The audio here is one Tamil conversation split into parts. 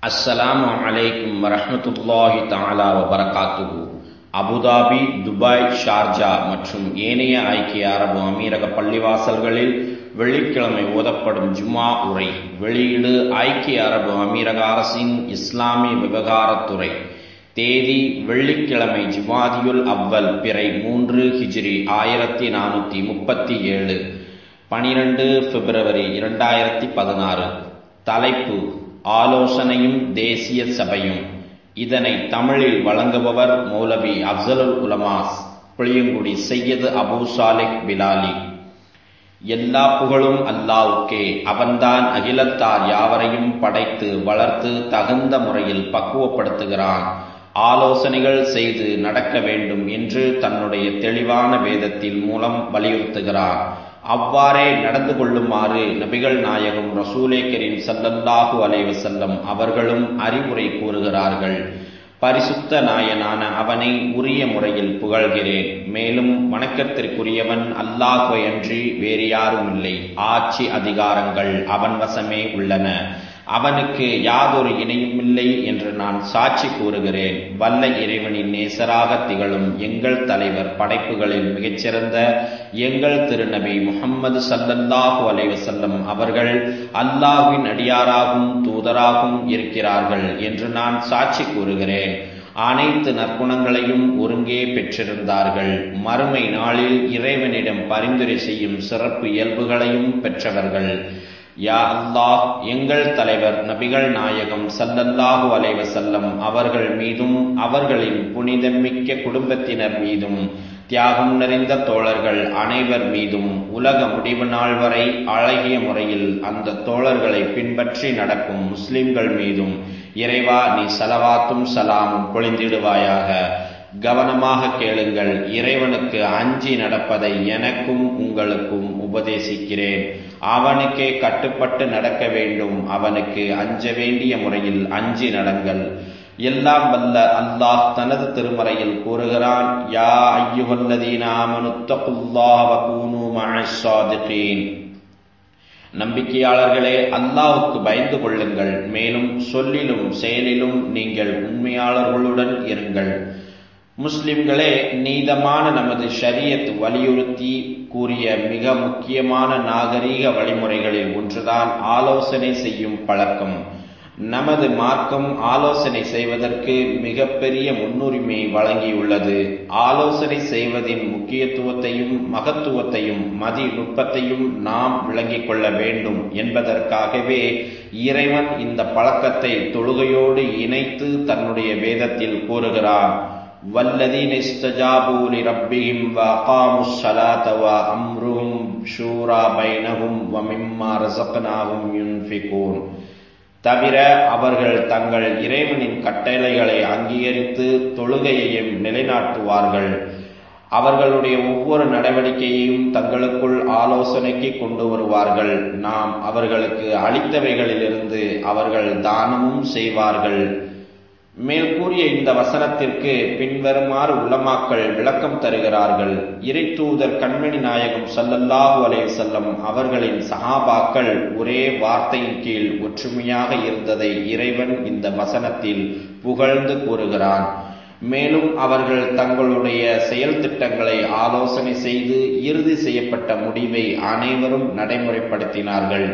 அஸ்ஸலாமு அலைக்கும் வரஹ்மத்துல்லாஹி தஆலா வபரகாத்துஹு அபுதாபி துபாய் ஷார்ஜா மற்றும் ஏனைய ஐக்கிய அரபு அமீரக பள்ளிவாசல்களில் வெள்ளிக்கிழமை ஓதப்படும் ஜுமா உரை வெளியீடு ஐக்கிய அரபு அமீரக அரசின் இஸ்லாமிய விவகாரத்துறை தேதி வெள்ளிக்கிழமை ஜுமாதியுல் அவ்வல் பிறை மூன்று ஹிஜ்ரி ஆயிரத்தி நானூற்றி முப்பத்தி ஏழு பனிரெண்டு பிப்ரவரி இரண்டாயிரத்தி பதினாறு தலைப்பு ஆலோசனையும் தேசிய சபையும் இதனை தமிழில் வழங்குபவர் மௌலவி அப்சலுல் உலமாஸ் புளியங்குடி செய்யது அபு சாலிக் பிலாலி எல்லா புகழும் அல்லாவுக்கே அவன்தான் அகிலத்தார் யாவரையும் படைத்து வளர்த்து தகுந்த முறையில் பக்குவப்படுத்துகிறான் ஆலோசனைகள் செய்து நடக்க வேண்டும் என்று தன்னுடைய தெளிவான வேதத்தின் மூலம் வலியுறுத்துகிறார் அவ்வாறே நடந்து கொள்ளுமாறு நபிகள் நாயகம் ரசூலே கரீம் சல்லல்லாஹு அலைவசல்லம் அவர்களும் அறிவுரை கூறுகிறார்கள் பரிசுத்த நாயனான அவனை உரிய முறையில் புகழ்கிறேன் மேலும் வணக்கத்திற்குரியவன் அல்லாஹுவயன்றி வேறு யாரும் இல்லை ஆட்சி அதிகாரங்கள் அவன் வசமே உள்ளன அவனுக்கு யாதொரு இணையும் இல்லை என்று நான் சாட்சி கூறுகிறேன் வல்ல இறைவனின் நேசராக திகழும் எங்கள் தலைவர் படைப்புகளில் மிகச்சிறந்த எங்கள் திருநபி முகம்மது சல்லல்லாஹு அலைவசல்லம் அவர்கள் அல்லாஹுவின் அடியாராகவும் தூதராகவும் இருக்கிறார்கள் என்று நான் சாட்சி கூறுகிறேன் அனைத்து நற்குணங்களையும் ஒருங்கே பெற்றிருந்தார்கள் மறுமை நாளில் இறைவனிடம் பரிந்துரை செய்யும் சிறப்பு இயல்புகளையும் பெற்றவர்கள் யா அல்லாஹ் எங்கள் தலைவர் நபிகள் நாயகம் சல்லல்லாஹு அலைவசல்லம் அவர்கள் மீதும் அவர்களின் புனிதமிக்க குடும்பத்தினர் மீதும் தியாகம் நிறைந்த தோழர்கள் அனைவர் மீதும் உலக முடிவு நாள் வரை அழகிய முறையில் அந்த தோழர்களை பின்பற்றி நடக்கும் முஸ்லிம்கள் மீதும் இறைவா நீ சலவாத்தும் சலாமும் பொழிந்திடுவாயாக கவனமாக கேளுங்கள் இறைவனுக்கு அஞ்சி நடப்பதை எனக்கும் உங்களுக்கும் உபதேசிக்கிறேன் அவனுக்கே கட்டுப்பட்டு நடக்க வேண்டும் அவனுக்கு அஞ்ச வேண்டிய முறையில் அஞ்சி நடங்கள் எல்லாம் வல்ல அல்லாஹ் தனது திருமறையில் கூறுகிறான் யா ஐயுவல்லதீனாமனுத்தகுல்லாஹூனு நம்பிக்கையாளர்களே அல்லாஹுக்கு பயந்து கொள்ளுங்கள் மேலும் சொல்லிலும் செயலிலும் நீங்கள் உண்மையாளர்களுடன் இருங்கள் முஸ்லிம்களே நீதமான நமது ஷரியத் வலியுறுத்தி கூறிய மிக முக்கியமான நாகரீக வழிமுறைகளில் ஒன்றுதான் ஆலோசனை செய்யும் பழக்கம் நமது மார்க்கம் ஆலோசனை செய்வதற்கு மிகப்பெரிய முன்னுரிமை வழங்கியுள்ளது ஆலோசனை செய்வதின் முக்கியத்துவத்தையும் மகத்துவத்தையும் மதி நுட்பத்தையும் நாம் விளங்கிக் கொள்ள வேண்டும் என்பதற்காகவே இறைவன் இந்த பழக்கத்தை தொழுகையோடு இணைத்து தன்னுடைய வேதத்தில் கூறுகிறான் والذين استجابوا لربهم وأقاموا الصلاة وأمرهم شورى بينهم ومما رزقناهم ينفقون தவிர அவர்கள் தங்கள் இறைவனின் கட்டளைகளை அங்கீகரித்து தொழுகையையும் நிலைநாட்டுவார்கள் அவர்களுடைய ஒவ்வொரு நடவடிக்கையையும் தங்களுக்குள் ஆலோசனைக்கு கொண்டு வருவார்கள் நாம் அவர்களுக்கு அளித்தவைகளிலிருந்து அவர்கள் தானமும் செய்வார்கள் மேல் கூறிய இந்த வசனத்திற்கு பின்வருமாறு உலமாக்கள் விளக்கம் தருகிறார்கள் இறை தூதர் கண்மணி நாயகம் சல்லல்லாஹு அலே செல்லம் அவர்களின் சஹாபாக்கள் ஒரே வார்த்தையின் கீழ் ஒற்றுமையாக இருந்ததை இறைவன் இந்த வசனத்தில் புகழ்ந்து கூறுகிறான் மேலும் அவர்கள் தங்களுடைய செயல் திட்டங்களை ஆலோசனை செய்து இறுதி செய்யப்பட்ட முடிவை அனைவரும் நடைமுறைப்படுத்தினார்கள்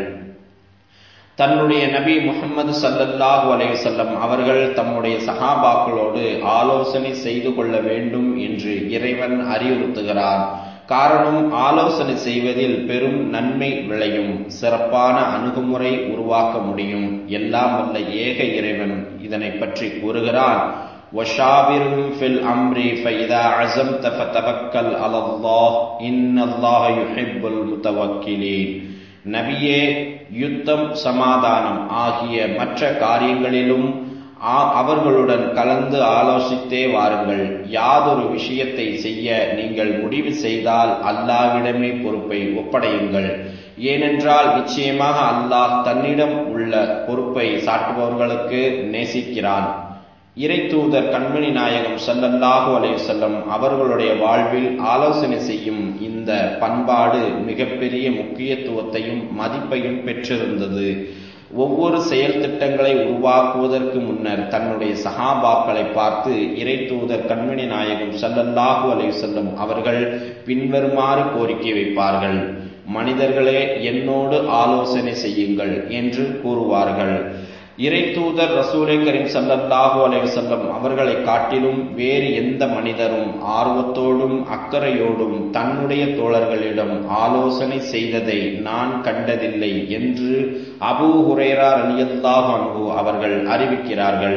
தன்னுடைய நபி முகமது சல்லல்லாஹு அலைவசல்லம் அவர்கள் தம்முடைய சஹாபாக்களோடு ஆலோசனை செய்து கொள்ள வேண்டும் என்று இறைவன் அறிவுறுத்துகிறார் காரணம் ஆலோசனை செய்வதில் பெரும் நன்மை விளையும் சிறப்பான அணுகுமுறை உருவாக்க முடியும் எல்லாம் வல்ல ஏக இறைவன் இதனை பற்றி கூறுகிறான் وشاورهم في الأمر فإذا عزمت فتوكل على الله إن الله يحب المتوكلين நபியே யுத்தம் சமாதானம் ஆகிய மற்ற காரியங்களிலும் அவர்களுடன் கலந்து ஆலோசித்தே வாருங்கள் யாதொரு விஷயத்தை செய்ய நீங்கள் முடிவு செய்தால் அல்லாவிடமே பொறுப்பை ஒப்படையுங்கள் ஏனென்றால் நிச்சயமாக அல்லாஹ் தன்னிடம் உள்ள பொறுப்பை சாட்டுபவர்களுக்கு நேசிக்கிறான் இறை தூதர் கண்மணி நாயகம் சல்லல்லாஹு அலைவசல்லம் அவர்களுடைய வாழ்வில் ஆலோசனை செய்யும் இந்த பண்பாடு மிகப்பெரிய முக்கியத்துவத்தையும் மதிப்பையும் பெற்றிருந்தது ஒவ்வொரு செயல் திட்டங்களை உருவாக்குவதற்கு முன்னர் தன்னுடைய சகாபாக்களை பார்த்து இறை தூதர் கண்மணி நாயகம் சல்லல்லாஹு அலைவசல்லம் அவர்கள் பின்வருமாறு கோரிக்கை வைப்பார்கள் மனிதர்களே என்னோடு ஆலோசனை செய்யுங்கள் என்று கூறுவார்கள் இறை தூதர் ரசூலை கரீம் சல்லல்லாஹு அலைவசல்லம் அவர்களை காட்டிலும் வேறு எந்த மனிதரும் ஆர்வத்தோடும் அக்கறையோடும் தன்னுடைய தோழர்களிடம் ஆலோசனை செய்ததை நான் கண்டதில்லை என்று அபூ ஹுரேரா ரலியல்லாஹு அன்ஹு அவர்கள் அறிவிக்கிறார்கள்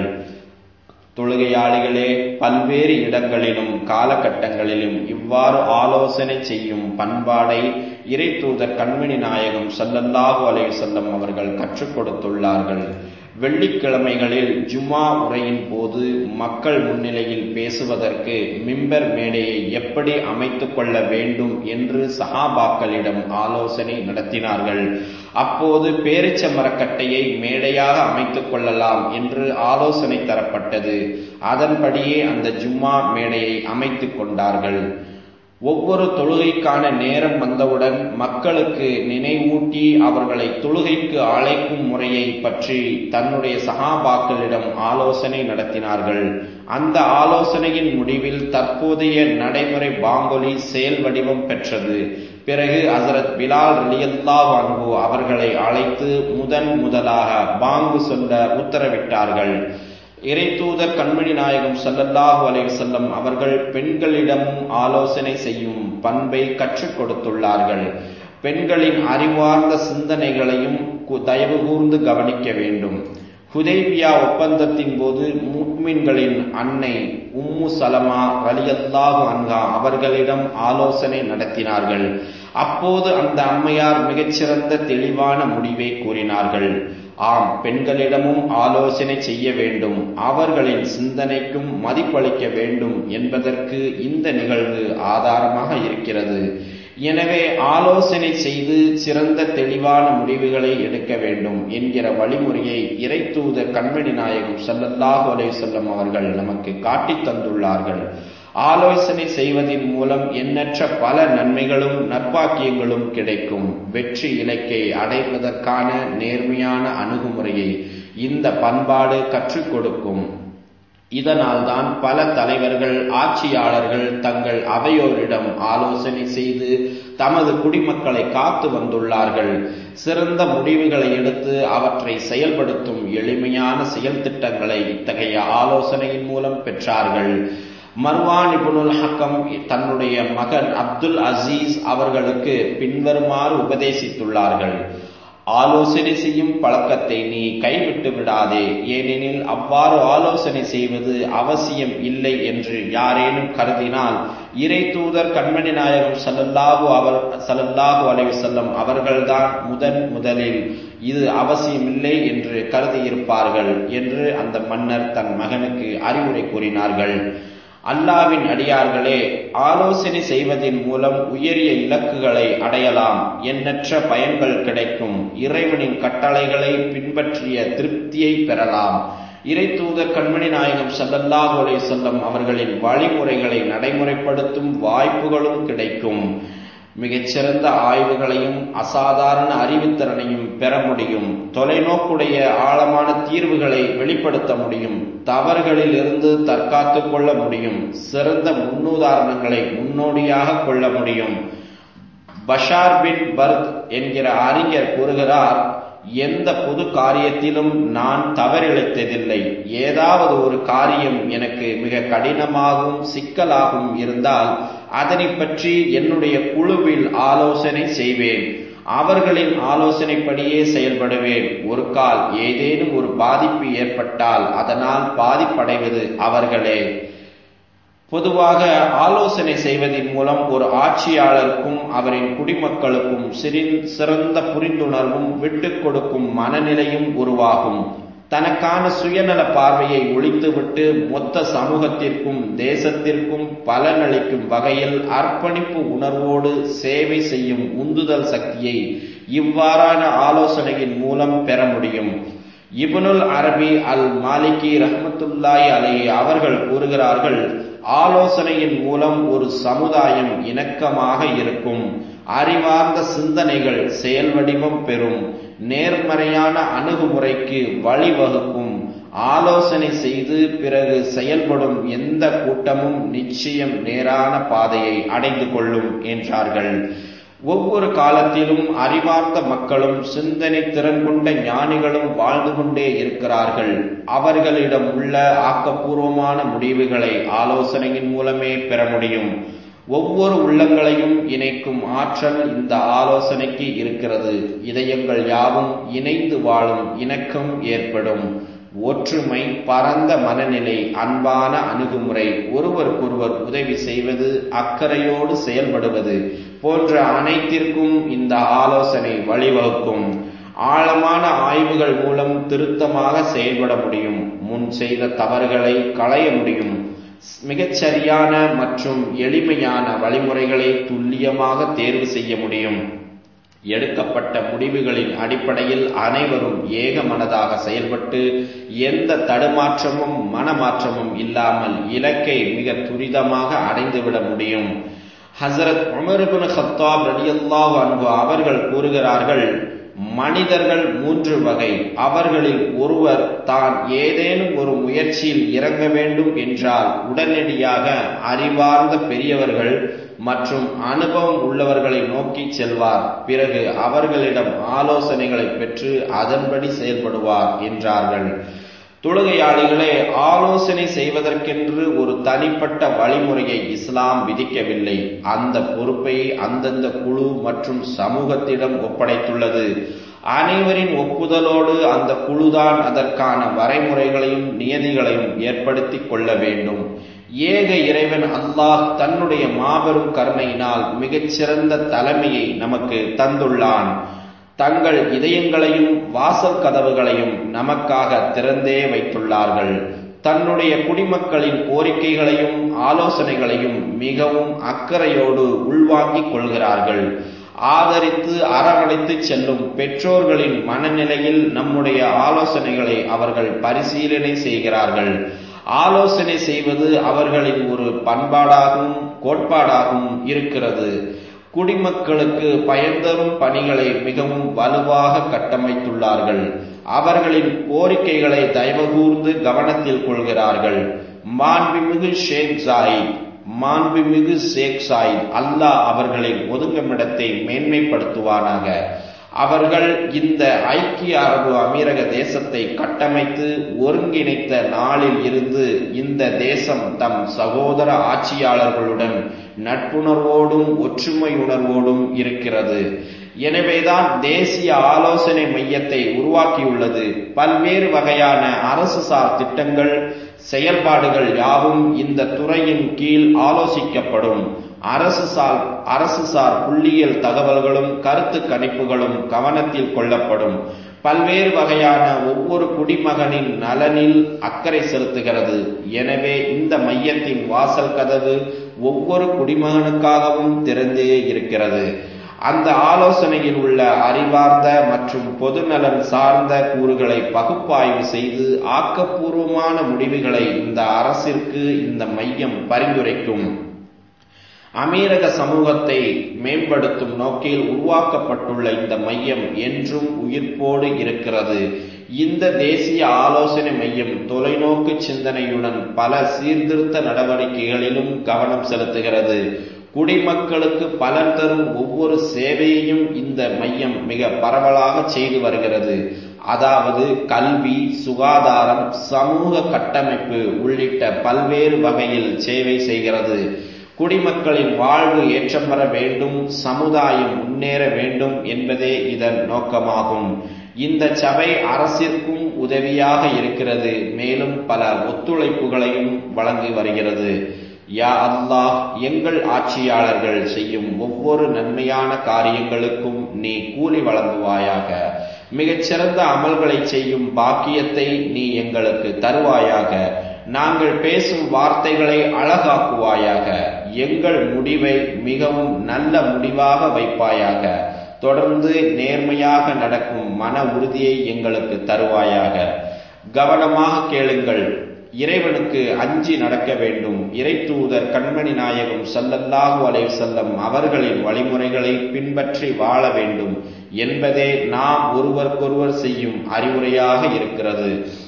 தொழுகையாளிகளே பல்வேறு இடங்களிலும் காலகட்டங்களிலும் இவ்வாறு ஆலோசனை செய்யும் பண்பாடை இறை தூதர் கண்மணி நாயகம் சல்லல்லாஹு அலைவசல்லம் அவர்கள் கற்றுக் கொடுத்துள்ளார்கள் வெள்ளிக்கிழமைகளில் ஜுமா உரையின் போது மக்கள் முன்னிலையில் பேசுவதற்கு மிம்பர் மேடையை எப்படி அமைத்துக் கொள்ள வேண்டும் என்று சஹாபாக்களிடம் ஆலோசனை நடத்தினார்கள் அப்போது பேரிச்ச மரக்கட்டையை மேடையாக அமைத்துக் கொள்ளலாம் என்று ஆலோசனை தரப்பட்டது அதன்படியே அந்த ஜும்மா மேடையை அமைத்துக் கொண்டார்கள் ஒவ்வொரு தொழுகைக்கான நேரம் வந்தவுடன் மக்களுக்கு நினைவூட்டி அவர்களை தொழுகைக்கு அழைக்கும் முறையை பற்றி தன்னுடைய சகாபாக்களிடம் ஆலோசனை நடத்தினார்கள் அந்த ஆலோசனையின் முடிவில் தற்போதைய நடைமுறை பாங்கொலி செயல் வடிவம் பெற்றது பிறகு ஹசரத் பிலால் ரலியல்லா வான்கு அவர்களை அழைத்து முதன் முதலாக பாங்கு சொல்ல உத்தரவிட்டார்கள் இறைத்தூதர் கண்மணி நாயகம் சல்லல்லாஹு அலைவசல்லம் அவர்கள் பெண்களிடமும் ஆலோசனை செய்யும் பண்பை கற்றுக் கொடுத்துள்ளார்கள் பெண்களின் அறிவார்ந்த சிந்தனைகளையும் தயவு கூர்ந்து கவனிக்க வேண்டும் ஹுதைபியா ஒப்பந்தத்தின் போது முக்மின்களின் அன்னை உம்மு சலமா ரலியல்லாஹு அன்ஹா அவர்களிடம் ஆலோசனை நடத்தினார்கள் அப்போது அந்த அம்மையார் மிகச்சிறந்த தெளிவான முடிவை கூறினார்கள் ஆம் பெண்களிடமும் ஆலோசனை செய்ய வேண்டும் அவர்களின் சிந்தனைக்கும் மதிப்பளிக்க வேண்டும் என்பதற்கு இந்த நிகழ்வு ஆதாரமாக இருக்கிறது எனவே ஆலோசனை செய்து சிறந்த தெளிவான முடிவுகளை எடுக்க வேண்டும் என்கிற வழிமுறையை இறை தூதர் கண்மணி நாயகம் சல்லல்லாஹு அலைவசல்லம் அவர்கள் நமக்கு காட்டித் தந்துள்ளார்கள் ஆலோசனை செய்வதன் மூலம் எண்ணற்ற பல நன்மைகளும் நற்பாக்கியங்களும் கிடைக்கும் வெற்றி இலக்கை அடைவதற்கான நேர்மையான அணுகுமுறையை இந்த பண்பாடு கற்றுக் கொடுக்கும் இதனால்தான் பல தலைவர்கள் ஆட்சியாளர்கள் தங்கள் அவையோரிடம் ஆலோசனை செய்து தமது குடிமக்களை காத்து வந்துள்ளார்கள் சிறந்த முடிவுகளை எடுத்து அவற்றை செயல்படுத்தும் எளிமையான செயல் திட்டங்களை இத்தகைய ஆலோசனையின் மூலம் பெற்றார்கள் மர்வான் இபுனுல் ஹக்கம் தன்னுடைய மகன் அப்துல் அசீஸ் அவர்களுக்கு பின்வருமாறு உபதேசித்துள்ளார்கள் ஆலோசனை செய்யும் பழக்கத்தை நீ கைவிட்டு விடாதே ஏனெனில் அவ்வாறு ஆலோசனை செய்வது அவசியம் இல்லை என்று யாரேனும் கருதினால் இறை தூதர் கண்மணி நாயகம் சல்லல்லாஹு அவர் சல்லல்லாஹு அலைவசல்லம் அவர்கள்தான் முதன் முதலில் இது அவசியமில்லை என்று கருதியிருப்பார்கள் என்று அந்த மன்னர் தன் மகனுக்கு அறிவுரை கூறினார்கள் அல்லாவின் அடியார்களே ஆலோசனை செய்வதன் மூலம் உயரிய இலக்குகளை அடையலாம் எண்ணற்ற பயன்கள் கிடைக்கும் இறைவனின் கட்டளைகளை பின்பற்றிய திருப்தியை பெறலாம் இறை தூதர் கண்மணி நாயகம் சல்லல்லாஹு அலை செல்லம் அவர்களின் வழிமுறைகளை நடைமுறைப்படுத்தும் வாய்ப்புகளும் கிடைக்கும் மிகச்சிறந்த ஆய்வுகளையும் அசாதாரண அறிவுத்திறனையும் பெற முடியும் தொலைநோக்குடைய ஆழமான தீர்வுகளை வெளிப்படுத்த முடியும் தவறுகளில் இருந்து தற்காத்து கொள்ள முடியும் சிறந்த முன்னுதாரணங்களை முன்னோடியாக கொள்ள முடியும் பஷார் பின் பர்த் என்கிற அறிஞர் கூறுகிறார் எந்த பொது காரியத்திலும் நான் தவறிழைத்ததில்லை ஏதாவது ஒரு காரியம் எனக்கு மிக கடினமாகவும் சிக்கலாகவும் இருந்தால் அதனை பற்றி என்னுடைய குழுவில் ஆலோசனை செய்வேன் அவர்களின் ஆலோசனைப்படியே செயல்படுவேன் ஒரு கால் ஏதேனும் ஒரு பாதிப்பு ஏற்பட்டால் அதனால் பாதிப்படைவது அவர்களே பொதுவாக ஆலோசனை செய்வதன் மூலம் ஒரு ஆட்சியாளருக்கும் அவரின் குடிமக்களுக்கும் சிறந்த புரிந்துணர்வும் விட்டுக் கொடுக்கும் மனநிலையும் உருவாகும் தனக்கான சுயநல பார்வையை ஒழித்துவிட்டு மொத்த சமூகத்திற்கும் தேசத்திற்கும் பலனளிக்கும் வகையில் அர்ப்பணிப்பு உணர்வோடு சேவை செய்யும் உந்துதல் சக்தியை இவ்வாறான ஆலோசனையின் மூலம் பெற முடியும் இபனுல் அரபி அல் மாலிகி ரஹமத்துல்லாய் அலை அவர்கள் கூறுகிறார்கள் ஆலோசனையின் மூலம் ஒரு சமுதாயம் இணக்கமாக இருக்கும் அறிவார்ந்த சிந்தனைகள் செயல் வடிவம் பெறும் நேர்மறையான அணுகுமுறைக்கு வழிவகுக்கும் ஆலோசனை செய்து பிறகு செயல்படும் எந்த கூட்டமும் நிச்சயம் நேரான பாதையை அடைந்து கொள்ளும் என்றார்கள் ஒவ்வொரு காலத்திலும் அறிவார்ந்த மக்களும் சிந்தனை திறன் கொண்ட ஞானிகளும் வாழ்ந்து கொண்டே இருக்கிறார்கள் அவர்களிடம் உள்ள ஆக்கப்பூர்வமான முடிவுகளை ஆலோசனையின் மூலமே பெற முடியும் ஒவ்வொரு உள்ளங்களையும் இணைக்கும் ஆற்றல் இந்த ஆலோசனைக்கு இருக்கிறது இதயங்கள் யாவும் இணைந்து வாழும் இணக்கம் ஏற்படும் ஒற்றுமை பரந்த மனநிலை அன்பான அணுகுமுறை ஒருவருக்கொருவர் உதவி செய்வது அக்கறையோடு செயல்படுவது போன்ற அனைத்திற்கும் இந்த ஆலோசனை வழிவகுக்கும் ஆழமான ஆய்வுகள் மூலம் திருத்தமாக செயல்பட முடியும் முன் செய்த தவறுகளை களைய முடியும் மிகச்சரியான மற்றும் எளிமையான வழிமுறைகளை துல்லியமாக தேர்வு செய்ய முடியும் எடுக்கப்பட்ட முடிவுகளின் அடிப்படையில் அனைவரும் ஏக மனதாக செயல்பட்டு எந்த தடுமாற்றமும் மனமாற்றமும் இல்லாமல் இலக்கை மிக துரிதமாக அடைந்துவிட முடியும் ஹசரத் உமர்பின் ஹத்தாப் ரலியல்லாஹு அன்பு அவர்கள் கூறுகிறார்கள் மனிதர்கள் மூன்று வகை அவர்களில் ஒருவர் தான் ஏதேனும் ஒரு முயற்சியில் இறங்க வேண்டும் என்றால் உடனடியாக அறிவார்ந்த பெரியவர்கள் மற்றும் அனுபவம் உள்ளவர்களை நோக்கி செல்வார் பிறகு அவர்களிடம் ஆலோசனைகளை பெற்று அதன்படி செயல்படுவார் என்றார்கள் தொழுகையாளிகளே ஆலோசனை செய்வதற்கென்று ஒரு தனிப்பட்ட வழிமுறையை இஸ்லாம் விதிக்கவில்லை அந்த பொறுப்பை அந்தந்த குழு மற்றும் சமூகத்திடம் ஒப்படைத்துள்ளது அனைவரின் ஒப்புதலோடு அந்த குழுதான் அதற்கான வரைமுறைகளையும் நியதிகளையும் ஏற்படுத்தி கொள்ள வேண்டும் ஏக இறைவன் அல்லாஹ் தன்னுடைய மாபெரும் கருணையினால் மிகச்சிறந்த தலைமையை நமக்கு தந்துள்ளான் தங்கள் இதயங்களையும் வாசல் கதவுகளையும் நமக்காக திறந்தே வைத்துள்ளார்கள் தன்னுடைய குடிமக்களின் கோரிக்கைகளையும் ஆலோசனைகளையும் மிகவும் அக்கறையோடு உள்வாங்கிக் கொள்கிறார்கள் ஆதரித்து அரவணைத்து செல்லும் பெற்றோர்களின் மனநிலையில் நம்முடைய ஆலோசனைகளை அவர்கள் பரிசீலனை செய்கிறார்கள் ஆலோசனை செய்வது அவர்களின் ஒரு பண்பாடாகவும் கோட்பாடாகவும் இருக்கிறது குடிமக்களுக்கு பயன்தரும் பணிகளை மிகவும் வலுவாக கட்டமைத்துள்ளார்கள் அவர்களின் கோரிக்கைகளை தயவுகூர்ந்து கவனத்தில் கொள்கிறார்கள் மாண்புமிகு ஷேக் சாயித் மாண்புமிகு ஷேக் சாயித் அல்லாஹ் அவர்களின் ஒதுங்குமிடத்தை மேன்மைப்படுத்துவானாக அவர்கள் இந்த ஐக்கிய அரபு அமீரக தேசத்தை கட்டமைத்து ஒருங்கிணைத்த நாளில் இருந்து இந்த தேசம் தம் சகோதர ஆட்சியாளர்களுடன் நட்புணர்வோடும் ஒற்றுமையுணர்வோடும் இருக்கிறது எனவேதான் தேசிய ஆலோசனை மையத்தை உருவாக்கியுள்ளது பல்வேறு வகையான அரசு சார் திட்டங்கள் செயல்பாடுகள் யாவும் இந்த துறையின் கீழ் ஆலோசிக்கப்படும் அரசு சார் அரசு சார் புள்ளியியல் தகவல்களும் கருத்து கணிப்புகளும் கவனத்தில் கொள்ளப்படும் பல்வேறு வகையான ஒவ்வொரு குடிமகனின் நலனில் அக்கறை செலுத்துகிறது எனவே இந்த மையத்தின் வாசல் கதவு ஒவ்வொரு குடிமகனுக்காகவும் திறந்தே இருக்கிறது அந்த ஆலோசனையில் உள்ள அறிவார்ந்த மற்றும் பொதுநலன் சார்ந்த கூறுகளை பகுப்பாய்வு செய்து ஆக்கப்பூர்வமான முடிவுகளை இந்த அரசிற்கு இந்த மையம் பரிந்துரைக்கும் அமீரக சமூகத்தை மேம்படுத்தும் நோக்கில் உருவாக்கப்பட்டுள்ள இந்த மையம் என்றும் உயிர்ப்போடு இருக்கிறது இந்த தேசிய ஆலோசனை மையம் தொலைநோக்கு சிந்தனையுடன் பல சீர்திருத்த நடவடிக்கைகளிலும் கவனம் செலுத்துகிறது குடிமக்களுக்கு பலன் தரும் ஒவ்வொரு சேவையையும் இந்த மையம் மிக பரவலாக செய்து வருகிறது அதாவது கல்வி சுகாதாரம் சமூக கட்டமைப்பு உள்ளிட்ட பல்வேறு வகையில் சேவை செய்கிறது குடிமக்களின் வாழ்வு ஏற்றம் பெற வேண்டும் சமுதாயம் முன்னேற வேண்டும் என்பதே இதன் நோக்கமாகும் இந்த சபை அரசிற்கும் உதவியாக இருக்கிறது மேலும் பல ஒத்துழைப்புகளையும் வழங்கி வருகிறது யா அல்லாஹ் எங்கள் ஆட்சியாளர்கள் செய்யும் ஒவ்வொரு நன்மையான காரியங்களுக்கும் நீ கூலி வழங்குவாயாக மிகச்சிறந்த அமல்களை செய்யும் பாக்கியத்தை நீ எங்களுக்கு தருவாயாக நாங்கள் பேசும் வார்த்தைகளை அழகாக்குவாயாக எங்கள் முடிவை மிகவும் நல்ல முடிவாக வைப்பாயாக தொடர்ந்து நேர்மையாக நடக்கும் மன உறுதியை எங்களுக்கு தருவாயாக கவனமாக கேளுங்கள் இறைவனுக்கு அஞ்சி நடக்க வேண்டும் இறை தூதர் கண்மணி நாயகம் சல்லல்லாஹு அலைஹி வஸல்லம் அவர்களின் வழிமுறைகளை பின்பற்றி வாழ வேண்டும் என்பதே நாம் ஒருவருக்கொருவர் செய்யும் அறிவுரையாக இருக்கிறது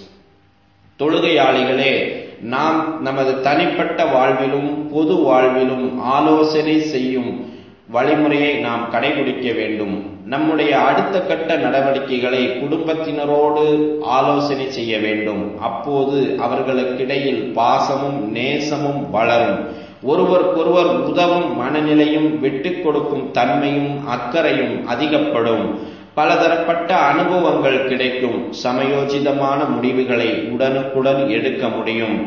தொழுகையாளிகளே நாம் நமது தனிப்பட்ட வாழ்விலும் பொது வாழ்விலும் ஆலோசனை செய்யும் வழிமுறையை நாம் கடைபிடிக்க வேண்டும் நம்முடைய அடுத்த கட்ட நடவடிக்கைகளை குடும்பத்தினரோடு ஆலோசனை செய்ய வேண்டும் அப்போது அவர்களுக்கிடையில் பாசமும் நேசமும் வளரும் ஒருவருக்கொருவர் உதவும் மனநிலையும் விட்டுக் கொடுக்கும் தன்மையும் அக்கறையும் அதிகப்படும் பலதரப்பட்ட அனுபவங்கள் கிடைக்கும் சமயோஜிதமான முடிவுகளை உடனுக்குடன் எடுக்க முடியும்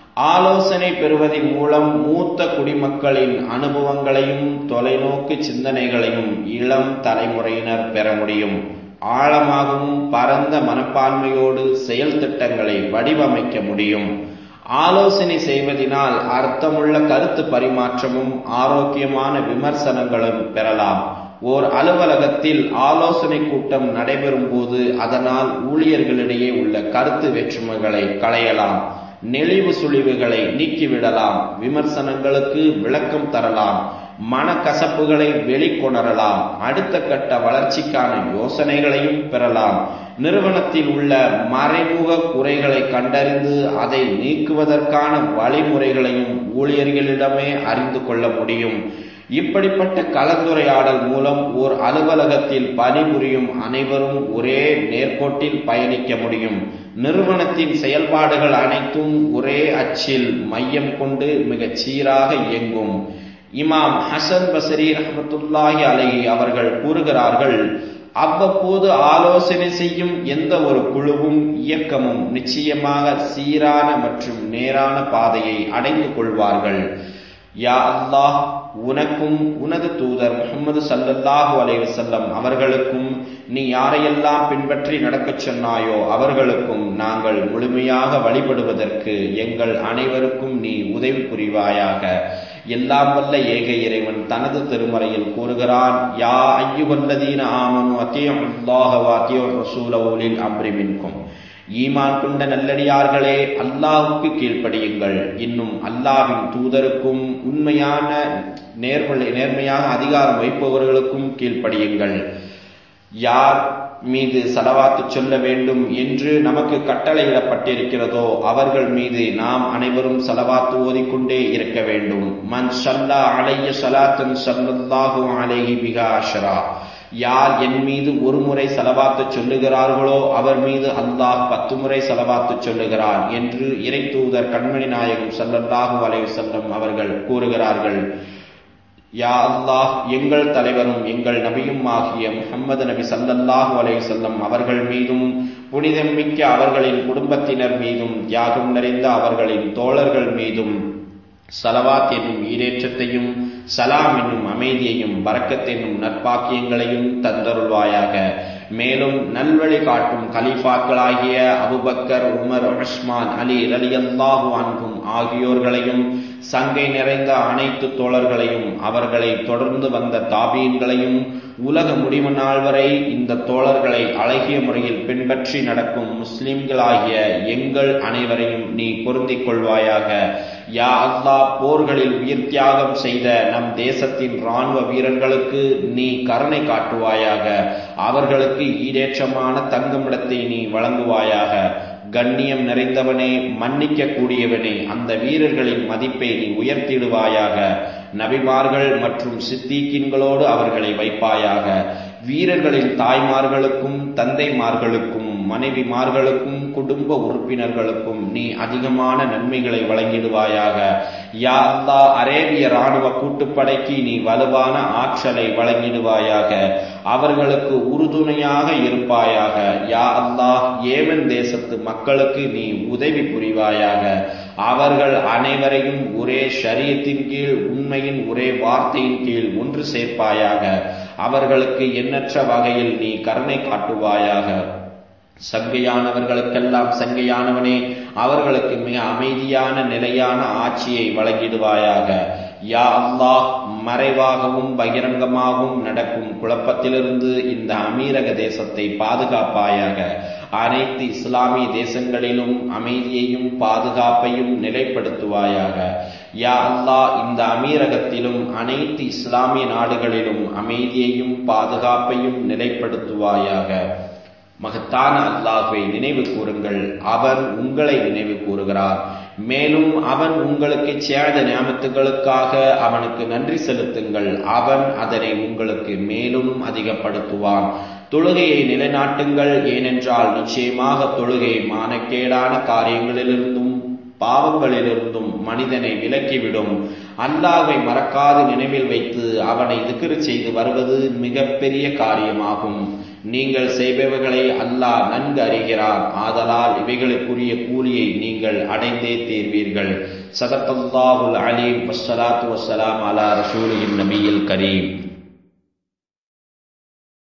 ஆலோசனை பெறுவதன் மூலம் மூத்த குடிமக்களின் அனுபவங்களையும் தொலைநோக்கு சிந்தனைகளையும் இளம் தலைமுறையினர் பெற முடியும் ஆழமாகவும் பரந்த மனப்பான்மையோடு செயல் திட்டங்களை வடிவமைக்க முடியும் ஆலோசனை செய்வதனால் அர்த்தமுள்ள கருத்து பரிமாற்றமும் ஆரோக்கியமான விமர்சனங்களும் பெறலாம் ஓர் அலுவலகத்தில் ஆலோசனை கூட்டம் நடைபெறும் போது அதனால் ஊழியர்களிடையே உள்ள கருத்து வேற்றுமைகளை களையலாம் நெளிவு சுழிவுகளை நீக்கிவிடலாம் விமர்சனங்களுக்கு விளக்கம் தரலாம் மனக்கசப்புகளை வெளிக்கொணரலாம் அடுத்த கட்ட வளர்ச்சிக்கான யோசனைகளையும் பெறலாம் நிறுவனத்தில் உள்ள மறைமுக குறைகளை கண்டறிந்து அதை நீக்குவதற்கான வழிமுறைகளையும் ஊழியர்களிடமே அறிந்து கொள்ள முடியும் இப்படிப்பட்ட கலந்துரையாடல் மூலம் ஓர் அலுவலகத்தில் பணிபுரியும் அனைவரும் ஒரே நேர்கோட்டில் பயணிக்க முடியும் நிறுவனத்தின் செயல்பாடுகள் அனைத்தும் ஒரே அச்சில் மையம் கொண்டு மிகச் சீராக இயங்கும் இமாம் ஹசன் பசரி ரஹமத்துல்லாஹி அலஹி அவர்கள் கூறுகிறார்கள் அவ்வப்போது ஆலோசனை செய்யும் எந்த ஒரு குழுவும் இயக்கமும் நிச்சயமாக சீரான மற்றும் நேரான பாதையை அடைந்து கொள்வார்கள் யா அல்லாஹ் உனக்கும் உனது தூதர் முகமது சல்லல்லாஹு அலைவசல்லம் அவர்களுக்கும் நீ யாரையெல்லாம் பின்பற்றி நடக்கச் சொன்னாயோ அவர்களுக்கும் நாங்கள் முழுமையாக வழிபடுவதற்கு எங்கள் அனைவருக்கும் நீ உதவி புரிவாயாக எல்லாம் வல்ல ஏக இறைவன் தனது திருமறையில் கூறுகிறான் யா ஐயுவல்லதீன ஆமனு அத்தியம் அல்லாஹவ அத்தியோர் ரசூலவுலில் அம்ரி மின்கும் ஈமான் கொண்ட நல்லடியார்களே அல்லாஹுக்கு கீழ்ப்படியுங்கள் இன்னும் அல்லாவின் தூதருக்கும் உண்மையான நேர்மலை நேர்மையாக அதிகாரம் வைப்பவர்களுக்கும் கீழ்ப்படியுங்கள் யார் மீது சலவாத்து சொல்ல வேண்டும் என்று நமக்கு கட்டளையிடப்பட்டிருக்கிறதோ அவர்கள் மீது நாம் அனைவரும் சலவாத்து ஓதிக்கொண்டே இருக்க வேண்டும் மன் சல்லா அலைய சலாத்தன் சல்லல்லாஹு அலைஹி பிகா அஷரா யார் என் மீது ஒரு முறை செலவாத்து சொல்லுகிறார்களோ அவர் மீது அல்லாஹ் பத்து முறை செலவாத்து சொல்லுகிறார் என்று இறை தூதர் கண்மணி நாயகம் சல்லல்லாஹு அலைவு செல்லம் அவர்கள் கூறுகிறார்கள் யா அல்லாஹ் எங்கள் தலைவரும் எங்கள் நபியும் ஆகிய முகமது நபி சல்லல்லாஹு அலைஹி செல்லம் அவர்கள் மீதும் புனிதம் மிக்க அவர்களின் குடும்பத்தினர் மீதும் தியாகம் நிறைந்த அவர்களின் தோழர்கள் மீதும் சலவாத் என்னும் ஈரேற்றத்தையும் சலாம் என்னும் அமைதியையும் பறக்கத் என்னும் நற்பாக்கியங்களையும் தந்தருள்வாயாக மேலும் நல்வழி காட்டும் கலீஃபாக்களாகிய அபுபக்கர் உமர் உஸ்மான் அலி ரலியல்லாஹு அன்கும் ஆகியோர்களையும் சங்கை நிறைந்த அனைத்து தோழர்களையும் அவர்களை தொடர்ந்து வந்த தாபீன்களையும் உலக முடிவு நாள் வரை இந்த தோழர்களை அழகிய முறையில் பின்பற்றி நடக்கும் முஸ்லிம்களாகிய எங்கள் அனைவரையும் நீ பொருந்திக் கொள்வாயாக யா அல்லா போர்களில் உயிர் தியாகம் செய்த நம் தேசத்தின் ராணுவ வீரர்களுக்கு நீ கருணை காட்டுவாயாக அவர்களுக்கு ஈடேற்றமான தங்குமிடத்தை நீ வழங்குவாயாக கண்ணியம் நிறைந்தவனே மன்னிக்க கூடியவனே அந்த வீரர்களின் மதிப்பை நீ உயர்த்திடுவாயாக நபிமார்கள் மற்றும் சித்திக்கின்களோடு அவர்களை வைப்பாயாக வீரர்களின் தாய்மார்களுக்கும் தந்தைமார்களுக்கும் மனைவிமார்களுக்கும் குடும்ப உறுப்பினர்களுக்கும் நீ அதிகமான நன்மைகளை வழங்கிடுவாயாக யா அல்லா அரேபிய ராணுவ கூட்டுப்படைக்கு நீ வலுவான ஆற்றலை வழங்கிடுவாயாக அவர்களுக்கு உறுதுணையாக இருப்பாயாக யா அல்லாஹ் ஏமன் தேசத்து மக்களுக்கு நீ உதவி புரிவாயாக அவர்கள் அனைவரையும் ஒரே ஷரியத்தின் கீழ் உண்மையின் ஒரே வார்த்தையின் கீழ் ஒன்று சேர்ப்பாயாக அவர்களுக்கு எண்ணற்ற வகையில் நீ கருணை காட்டுவாயாக சங்கையானவர்களுக்கெல்லாம் சங்கையானவனே அவர்களுக்கு மிக அமைதியான நிலையான ஆட்சியை வழங்கிடுவாயாக யா அல்லாஹ் மறைவாகவும் பகிரங்கமாகவும் நடக்கும் குழப்பத்திலிருந்து இந்த அமீரக தேசத்தை பாதுகாப்பாயாக அனைத்து இஸ்லாமிய தேசங்களிலும் அமைதியையும் பாதுகாப்பையும் நிலைப்படுத்துவாயாக யா அல்லாஹ் இந்த அமீரகத்திலும் அனைத்து இஸ்லாமிய நாடுகளிலும் அமைதியையும் பாதுகாப்பையும் நிலைப்படுத்துவாயாக மகத்தான அல்லாஹுவை நினைவு கூறுங்கள் அவன் உங்களை நினைவு கூறுகிறார் மேலும் அவன் உங்களுக்கு சேத ஞாபகத்துகளுக்காக அவனுக்கு நன்றி செலுத்துங்கள் அவன் அதனை உங்களுக்கு மேலும் அதிகப்படுத்துவான் தொழுகையை நிலைநாட்டுங்கள் ஏனென்றால் நிச்சயமாக தொழுகை மானக்கேடான காரியங்களிலிருந்தும் பாவங்களிலிருந்தும் மனிதனை விலக்கிவிடும் அல்லாவை மறக்காது நினைவில் வைத்து அவனை திக்கிரு செய்து வருவது மிகப்பெரிய காரியமாகும் நீங்கள் செய்பவர்களை அல்லாஹ் நன்கு அறிகிறார் ஆதலால் இவைகளுக்குரிய கூலியை நீங்கள் அடைந்தே தீர்வீர்கள் சதத்தல்லாஹுல் அலீம் வஸ்ஸலாத்து வஸ்ஸலாம் அலா ரசூலின் நபியில் கரீம்